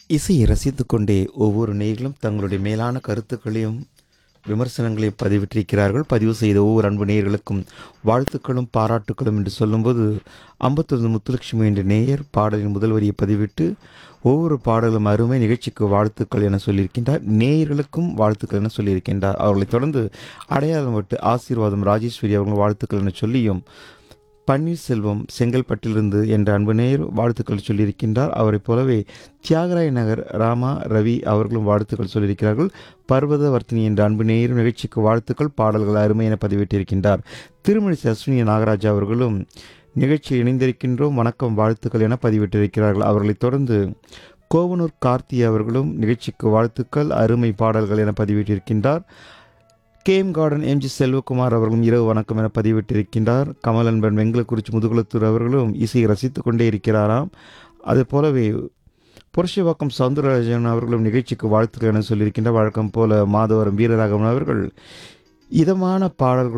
இசையை ரசித்துக் கொண்டே ஒவ்வொரு நேயர்களும் தங்களுடைய மேலான கருத்துக்களையும் விமர்சனங்களையும் பதிவிட்டிருக்கிறார்கள் பதிவு செய்த ஒவ்வொரு அன்பு நேயர்களுக்கும் வாழ்த்துக்களும் பாராட்டுக்களும் என்று சொல்லும்போது அம்பத்தொன்று முத்துலட்சுமி என்ற நேயர் பாடலின் முதல் வரியை பதிவிட்டு ஒவ்வொரு பாடலும் அருமை நிகழ்ச்சிக்கு வாழ்த்துக்கள் என சொல்லியிருக்கின்றார் நேயர்களுக்கும் வாழ்த்துக்கள் என சொல்லியிருக்கின்றார் அவர்களைத் தொடர்ந்து அடையாளம் விட்டு ஆசீர்வாதம் ராஜேஸ்வரி அவர்கள் வாழ்த்துக்கள் என சொல்லியும் பன்னீர்செல்வம் செங்கல்பட்டிலிருந்து என்ற அன்பு நேயர் வாழ்த்துக்கள் சொல்லியிருக்கின்றார் அவரைப் போலவே தியாகராய நகர் ராமா ரவி அவர்களும் வாழ்த்துக்கள் சொல்லியிருக்கிறார்கள் பர்வதவர்த்தினி என்ற அன்பு நேயரும் நிகழ்ச்சிக்கு வாழ்த்துக்கள் பாடல்கள் அருமை என பதிவிட்டிருக்கின்றார் திருமணி அஸ்வினி நாகராஜா அவர்களும் நிகழ்ச்சியில் இணைந்திருக்கின்றோம் வணக்கம் வாழ்த்துக்கள் என பதிவிட்டிருக்கிறார்கள் அவர்களைத் தொடர்ந்து கோவனூர் கார்த்தி அவர்களும் நிகழ்ச்சிக்கு வாழ்த்துக்கள் அருமை பாடல்கள் என பதிவிட்டிருக்கின்றார் கேஎம் கார்டன் எம்ஜி செல்வகுமார் அவர்களும் இரவு வணக்கம் என பதிவிட்டிருக்கின்றார் கமலன்பன் வெங்கலக்குறிச்சி முதுகுலத்தூர் அவர்களும் இசையை ரசித்து கொண்டே இருக்கிறாராம் அது போலவே புரட்சிவாக்கம் சவுந்தரராஜன் அவர்களும் நிகழ்ச்சிக்கு வாழ்த்துக்கள் என சொல்லியிருக்கின்ற வழக்கம் போல மாதவரம் வீரராகவன் அவர்கள் இதமான பாடல்கள்